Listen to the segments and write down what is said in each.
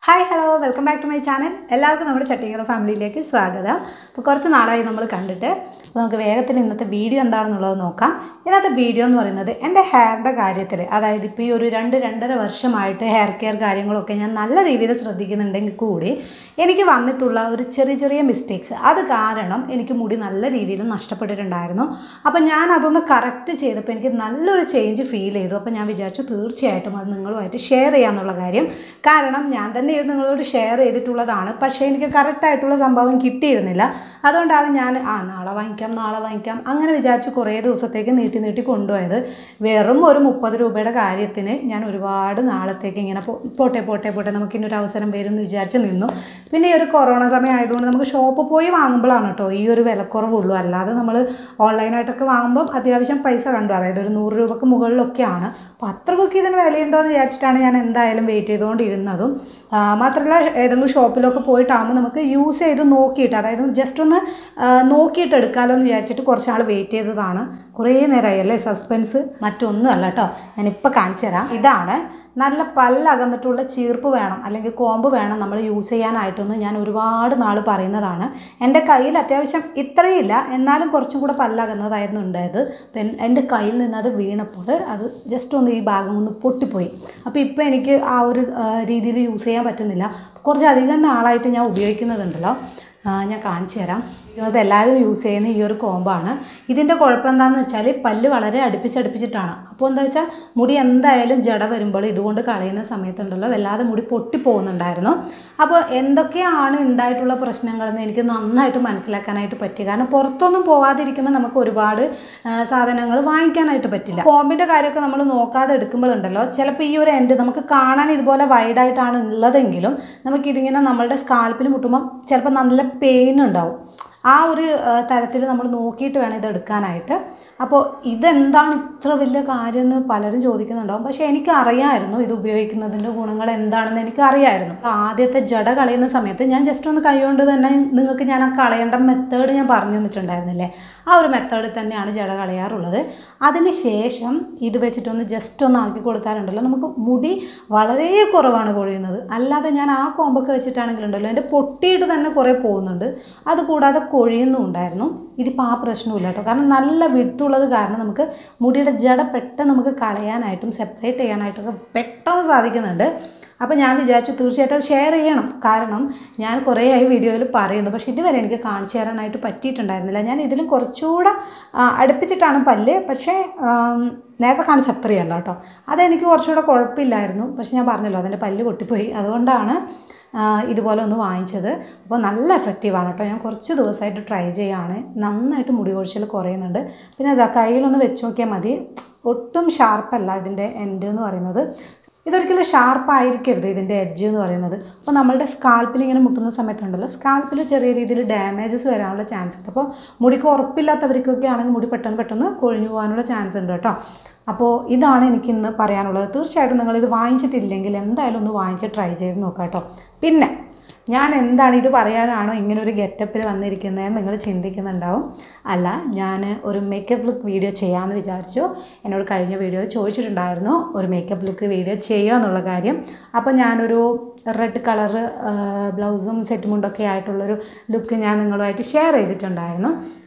hi hello welcome back to my channel എല്ലാവർക്കും നമ്മുടെ ചട്ടിങ്ങറ ഫാമിലിയിലേക്ക് സ്വാഗതം അപ്പോൾ കുറച്ച് നാളായി നമ്മൾ കണ്ടിട്ട് അപ്പോൾ നമുക്ക് വേഗത്തിൽ ഇന്നത്തെ വീഡിയോ എന്താണെന്നുള്ളത് നോക്കാം ഇന്നത്തെ വീഡിയോ എന്ന് പറയുന്നത് എൻ്റെ ഹെയറിൻ്റെ കാര്യത്തിൽ അതായത് ഇപ്പോൾ ഈ ഒരു രണ്ട് രണ്ടര വർഷമായിട്ട് ഹെയർ കെയർ കാര്യങ്ങളൊക്കെ ഞാൻ നല്ല രീതിയിൽ ശ്രദ്ധിക്കുന്നുണ്ടെങ്കിൽ കൂടി എനിക്ക് വന്നിട്ടുള്ള ഒരു ചെറിയ ചെറിയ മിസ്റ്റേക്സ് അത് കാരണം എനിക്ക് മുടി നല്ല രീതിയിൽ നഷ്ടപ്പെട്ടിട്ടുണ്ടായിരുന്നു അപ്പോൾ ഞാൻ അതൊന്ന് കറക്റ്റ് ചെയ്തപ്പോൾ എനിക്ക് നല്ലൊരു ചേഞ്ച് ഫീൽ ചെയ്തു അപ്പോൾ ഞാൻ വിചാരിച്ചു തീർച്ചയായിട്ടും അത് നിങ്ങളുമായിട്ട് ഷെയർ ചെയ്യാമെന്നുള്ള കാര്യം കാരണം ഞാൻ തന്നെ ഇത് നിങ്ങളോട് ഷെയർ ചെയ്തിട്ടുള്ളതാണ് പക്ഷേ എനിക്ക് കറക്റ്റായിട്ടുള്ള സംഭവം കിട്ടിയിരുന്നില്ല അതുകൊണ്ടാണ് ഞാൻ ആ നാളെ വാങ്ങിക്കാം നാളെ വാങ്ങിക്കാം അങ്ങനെ വിചാരിച്ച് കുറേ ദിവസത്തേക്ക് നീട്ടി നീട്ടി കൊണ്ടുപോയത് വെറും ഒരു മുപ്പത് രൂപയുടെ കാര്യത്തിന് ഞാൻ ഒരുപാട് നാളത്തേക്ക് ഇങ്ങനെ പോ- പോട്ടെ പോട്ടെ പോട്ടെ നമുക്ക് ഇനി ഒരു അവസരം വരും എന്ന് വിചാരിച്ച് നിന്നു പിന്നെ ഈ ഒരു കൊറോണ സമയം ആയതുകൊണ്ട് നമുക്ക് ഷോപ്പിൽ പോയി വാങ്ങുമ്പോഴാണ് കേട്ടോ ഈ ഒരു വിലക്കുറവുള്ളൂ അല്ലാതെ നമ്മൾ ഓൺലൈനായിട്ടൊക്കെ വാങ്ങുമ്പോൾ അത്യാവശ്യം പൈസ കണ്ടു അതായത് ഒരു നൂറ് രൂപക്ക് മുകളിലൊക്കെയാണ് അപ്പോൾ അത്രക്കൊക്കെ ഇതിന് വിലയുണ്ടോ എന്ന് വിചാരിച്ചിട്ടാണ് ഞാൻ എന്തായാലും വെയിറ്റ് ചെയ്തുകൊണ്ടിരുന്നതും ആ, മാത്രമല്ല ഏതെങ്കിലും ഷോപ്പിലൊക്കെ പോയിട്ടാകുമ്പോൾ നമുക്ക് യൂസ് ചെയ്ത് നോക്കിയിട്ട് അതായത് ജസ്റ്റ് ഒന്ന് ആ, നോക്കിയിട്ട് എടുക്കാമല്ലോ എന്ന് വിചാരിച്ചിട്ട് കുറച്ച് നാൾ വെയിറ്റ് ചെയ്തതാണ് കുറേ നേരമായി അല്ലേ സസ്പെൻസ് മറ്റൊന്നും അല്ല കേട്ടോ ഞാനിപ്പോൾ കാണിച്ചു തരാം ഇതാണ് നല്ല പല്ലകന്നിട്ടുള്ള ചീർപ്പ് വേണം അല്ലെങ്കിൽ കോമ്പ് വേണം നമ്മൾ യൂസ് ചെയ്യാനായിട്ടെന്ന് ഞാൻ ഒരുപാട് നാൾ പറയുന്നതാണ് എൻ്റെ കയ്യിൽ അത്യാവശ്യം ഇത്രയില്ല എന്നാലും കുറച്ചും കൂടെ പല്ലകന്നതായിരുന്നു ഉണ്ടായത് അപ്പം എൻ- എൻ്റെ കയ്യിൽ നിന്ന് അത് വീണപ്പോൾ അത് ജസ്റ്റ് ഒന്ന് ഈ ഭാഗം ഒന്ന് പൊട്ടിപ്പോയി അപ്പോൾ ഇപ്പോൾ എനിക്ക് ആ ഒരു രീതിയിൽ യൂസ് ചെയ്യാൻ പറ്റുന്നില്ല കുറച്ചധികം നാളായിട്ട് ഞാൻ ഉപയോഗിക്കുന്നതുണ്ടല്ലോ ആ, ഞാൻ കാണിച്ചു തരാം ഇത് എല്ലാവരും യൂസ് ചെയ്യുന്ന ഈ ഒരു കോമ്പാണ് ഇതിൻ്റെ കുഴപ്പം എന്താണെന്ന് വെച്ചാൽ പല്ല് വളരെ അടുപ്പിച്ചടുപ്പിച്ചിട്ടാണ് അപ്പോൾ എന്താ വെച്ചാൽ മുടി എന്തായാലും ജട വരുമ്പോൾ ഇതുകൊണ്ട് കളയുന്ന സമയത്തുണ്ടല്ലോ വല്ലാതെ മുടി പൊട്ടിപ്പോകുന്നുണ്ടായിരുന്നു അപ്പോൾ എന്തൊക്കെയാണ് ഉണ്ടായിട്ടുള്ള പ്രശ്നങ്ങളെന്ന് എനിക്ക് നന്നായിട്ട് മനസ്സിലാക്കാനായിട്ട് പറ്റി കാരണം പുറത്തൊന്നും പോവാതിരിക്കുമ്പോൾ നമുക്ക് ഒരുപാട് സാധനങ്ങൾ വാങ്ങിക്കാനായിട്ട് പറ്റില്ല കോമ്പിൻ്റെ കാര്യമൊക്കെ നമ്മൾ നോക്കാതെ എടുക്കുമ്പോഴുണ്ടല്ലോ ചിലപ്പോൾ ഈ ഒരു എൻഡ് നമുക്ക് കാണാൻ ഇതുപോലെ വൈഡായിട്ടാണ് ഉള്ളതെങ്കിലും നമുക്കിതിങ്ങനെ നമ്മളുടെ സ്കാൽപ്പിൽ മുട്ടുമ്പോൾ ചിലപ്പോൾ നല്ല പെയിൻ ഉണ്ടാവും ആ ഒരു തരത്തിൽ നമ്മൾ നോക്കിയിട്ട് വേണം ഇത് എടുക്കാനായിട്ട് അപ്പോൾ ഇതെന്താണ് ഇത്ര വലിയ കാര്യമെന്ന് പലരും ചോദിക്കുന്നുണ്ടാവും പക്ഷേ എനിക്ക് അറിയാമായിരുന്നു ഇത് ഉപയോഗിക്കുന്നതിൻ്റെ ഗുണങ്ങൾ എന്താണെന്ന് എനിക്ക് അറിയാമായിരുന്നു ആദ്യത്തെ ജട കളയുന്ന സമയത്ത് ഞാൻ ജസ്റ്റ് ഒന്ന് കൈകൊണ്ട് തന്നെ നിങ്ങൾക്ക് ഞാൻ ആ കളയേണ്ട മെത്തേഡ് ഞാൻ പറഞ്ഞു തന്നിട്ടുണ്ടായിരുന്നില്ലേ ആ ഒരു മെത്തേഡിൽ തന്നെയാണ് ജട കളയാറുള്ളത് അതിന് ശേഷം ഇത് വെച്ചിട്ടൊന്ന് ജസ്റ്റ് ഒന്ന് ആക്കി കൊടുത്താലുണ്ടല്ലോ നമുക്ക് മുടി വളരെ കുറവാണ് കൊഴിയുന്നത് അല്ലാതെ ഞാൻ ആ കോമ്പൊക്കെ വെച്ചിട്ടാണെങ്കിലുണ്ടല്ലോ എൻ്റെ പൊട്ടിയിട്ട് തന്നെ കുറേ പോകുന്നുണ്ട് അതുകൂടാതെ കൊഴിയുന്നുണ്ടായിരുന്നു ഇതിപ്പോൾ ആ പ്രശ്നമില്ല കേട്ടോ കാരണം നല്ല വിട്ടുള്ളത് കാരണം നമുക്ക് മുടിയുടെ ജട പെട്ടെന്ന് നമുക്ക് കളയാനായിട്ടും സെപ്പറേറ്റ് ചെയ്യാനായിട്ടൊക്കെ പെട്ടെന്ന് സാധിക്കുന്നുണ്ട് അപ്പോൾ ഞാൻ വിചാരിച്ചു തീർച്ചയായിട്ടും അത് ഷെയർ ചെയ്യണം കാരണം ഞാൻ കുറേ ആയി വീഡിയോയിൽ പറയുന്നു പക്ഷേ ഇതുവരെ എനിക്ക് കാണിച്ചു തരാനായിട്ട് പറ്റിയിട്ടുണ്ടായിരുന്നില്ല ഞാൻ ഇതിലും കുറച്ചുകൂടെ ആ, അടുപ്പിച്ചിട്ടാണ് പല്ല് പക്ഷേ ആം, നേരത്തെ കാണിച്ച അത്രയല്ല കേട്ടോ അതെനിക്ക് കുറച്ചുകൂടെ കുഴപ്പമില്ലായിരുന്നു പക്ഷേ ഞാൻ പറഞ്ഞല്ലോ അതിൻ്റെ പല്ല് പൊട്ടിപ്പോയി അതുകൊണ്ടാണ് ആ, ഇതുപോലെ ഒന്ന് വാങ്ങിച്ചത് അപ്പോൾ നല്ല എഫക്റ്റീവാണ് കേട്ടോ ഞാൻ കുറച്ച് ദിവസമായിട്ട് ട്രൈ ചെയ്യാണ് നന്നായിട്ട് മുടി കൊഴിച്ചിൽ കുറയുന്നുണ്ട് പിന്നെ ഇതാ കയ്യിലൊന്ന് വെച്ച് നോക്കിയാൽ മതി ഒട്ടും ഷാർപ്പല്ല ഇതിൻ്റെ എൻഡ് എന്ന് പറയുന്നത് ഇതൊരിക്കലും ഷാർപ്പായിരിക്കരുത് ഇതിൻ്റെ എഡ്ജ് എന്ന് പറയുന്നത് അപ്പോൾ നമ്മളുടെ സ്കാൽപ്പിൽ ഇങ്ങനെ മുട്ടുന്ന സമയത്തുണ്ടല്ലോ സ്കാൽപ്പിൽ ചെറിയ രീതിയിൽ ഡാമേജസ് വരാനുള്ള ചാൻസ് ഉണ്ട് അപ്പോൾ മുടിക്ക് ഉറപ്പില്ലാത്തവർക്കൊക്കെ ആണെങ്കിൽ മുടി പെട്ടെന്ന് പെട്ടെന്ന് കൊഴിഞ്ഞു പോകാനുള്ള ചാൻസ് ഉണ്ട് കേട്ടോ അപ്പോൾ ഇതാണ് എനിക്കിന്ന് പറയാനുള്ളത് തീർച്ചയായിട്ടും നിങ്ങളിത് വാങ്ങിച്ചിട്ടില്ലെങ്കിൽ എന്തായാലും ഒന്ന് വാങ്ങിച്ച് ട്രൈ ചെയ്ത് നോക്കാം കേട്ടോ പിന്നെ ഞാൻ എന്താണ് ഇത് പറയാനാണോ ഇങ്ങനെ ഒരു ഗെറ്റപ്പിൽ വന്നിരിക്കുന്നതെന്ന് നിങ്ങൾ ചിന്തിക്കുന്നുണ്ടാവും അല്ല ഞാൻ ഒരു മേക്കപ്പ് ലുക്ക് വീഡിയോ ചെയ്യാമെന്ന് വിചാരിച്ചു എന്നോട് കഴിഞ്ഞ വീഡിയോ ചോദിച്ചിട്ടുണ്ടായിരുന്നു ഒരു മേക്കപ്പ് ലുക്ക് വീഡിയോ ചെയ്യുക എന്നുള്ള കാര്യം അപ്പോൾ ഞാനൊരു റെഡ് കളറ് ബ്ലൗസും സെറ്റ് മുണ്ടൊക്കെ ആയിട്ടുള്ളൊരു ലുക്ക് ഞാൻ നിങ്ങളുമായിട്ട് ഷെയർ ചെയ്തിട്ടുണ്ടായിരുന്നു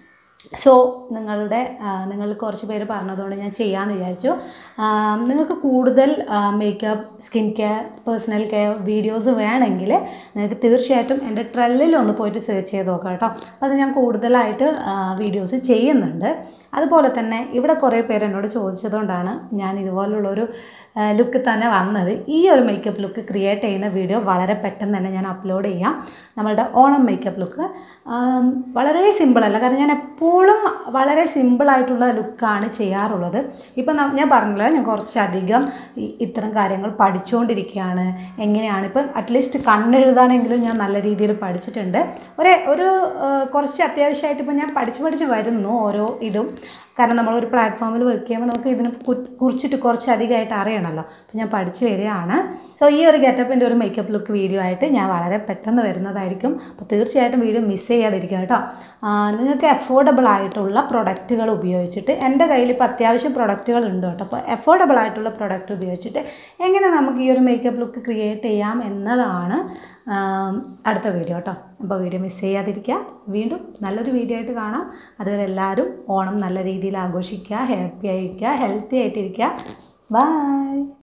സോ നിങ്ങളുടെ ആ, നിങ്ങൾ കുറച്ച് പേര് പറഞ്ഞതുകൊണ്ട് ഞാൻ ചെയ്യാമെന്ന് വിചാരിച്ചു ആ, നിങ്ങൾക്ക് കൂടുതൽ makeup skin care personal care videos വേണമെങ്കിൽ നിങ്ങൾക്ക് തീർച്ചയായിട്ടും എൻ്റെ ട്രെല്ലിൽ ഒന്ന് പോയിട്ട് സെർച്ച് ചെയ്ത് നോക്കാം കേട്ടോ അപ്പോൾ അത് ഞാൻ കൂടുതലായിട്ട് വീഡിയോസ് ചെയ്യുന്നുണ്ട് അതുപോലെ തന്നെ ഇവിടെ കുറേ പേര് എന്നോട് ചോദിച്ചതുകൊണ്ടാണ് ഞാൻ ഇതുപോലുള്ളൊരു ലുക്ക് തന്നെ വന്നത് ഈ ഒരു മേക്കപ്പ് ലുക്ക് ക്രിയേറ്റ് ചെയ്യുന്ന വീഡിയോ വളരെ പെട്ടെന്ന് തന്നെ ഞാൻ അപ്ലോഡ് ചെയ്യാം നമ്മളുടെ ഓണം മേക്കപ്പ് ലുക്ക് വളരെ സിമ്പിളല്ല കാരണം ഞാൻ എപ്പോഴും വളരെ സിമ്പിളായിട്ടുള്ള ലുക്കാണ് ചെയ്യാറുള്ളത് ഇപ്പം ന- ഞാൻ പറഞ്ഞല്ലോ ഞാൻ കുറച്ചധികം ഈ- ഇത്തരം കാര്യങ്ങൾ പഠിച്ചുകൊണ്ടിരിക്കുകയാണ് എങ്ങനെയാണ് ഇപ്പം അറ്റ്ലീസ്റ്റ് കണ്ണെഴുതാനെങ്കിലും ഞാൻ നല്ല രീതിയിൽ പഠിച്ചിട്ടുണ്ട് ഒരു ഒരു ആ, കുറച്ച് അത്യാവശ്യമായിട്ട് ഇപ്പം ഞാൻ പഠിച്ച് പഠിച്ച് വരുന്നു ഓരോ ഇതും കാരണം നമ്മളൊരു പ്ലാറ്റ്ഫോമിൽ വർക്ക് ചെയ്യുമ്പോൾ നമുക്ക് ഇതിനെ കു- കുറിച്ചിട്ട് കുറച്ച് അധികമായിട്ട് അറിയണമല്ലോ അപ്പോൾ ഞാൻ പഠിച്ചു വരികയാണ് സോ ഈ ഒരു ഗെറ്റപ്പിൻ്റെ ഒരു മേക്കപ്പ് ലുക്ക് വീഡിയോ ആയിട്ട് ഞാൻ വളരെ പെട്ടെന്ന് വരുന്നതായിരിക്കും അപ്പോൾ തീർച്ചയായിട്ടും വീഡിയോ മിസ് ചെയ്യാതിരിക്കുക കേട്ടോ ആ, നിങ്ങൾക്ക് അഫോർഡബിൾ ആയിട്ടുള്ള പ്രൊഡക്റ്റുകൾ ഉപയോഗിച്ചിട്ട് എൻ്റെ കയ്യിൽ ഇപ്പോൾ അത്യാവശ്യം പ്രൊഡക്റ്റുകൾ ഉണ്ട് കേട്ടോ അപ്പോൾ അഫോർഡബിൾ ആയിട്ടുള്ള പ്രൊഡക്റ്റ് ഉപയോഗിച്ചിട്ട് എങ്ങനെ നമുക്ക് ഈ ഒരു മേക്കപ്പ് ലുക്ക് ക്രിയേറ്റ് ചെയ്യാം എന്നതാണ് ആം, അടുത്ത വീഡിയോ കേട്ടോ അപ്പോൾ വീഡിയോ മിസ് ചെയ്യാതിരിക്കുക വീണ്ടും നല്ലൊരു വീഡിയോ ആയിട്ട് കാണാം അതുവരെ എല്ലാവരും ഓണം നല്ല രീതിയിൽ ആഘോഷിക്കുക ഹാപ്പി ആയിരിക്കുക ഹെൽത്തി ആയിട്ടിരിക്കുക ബൈ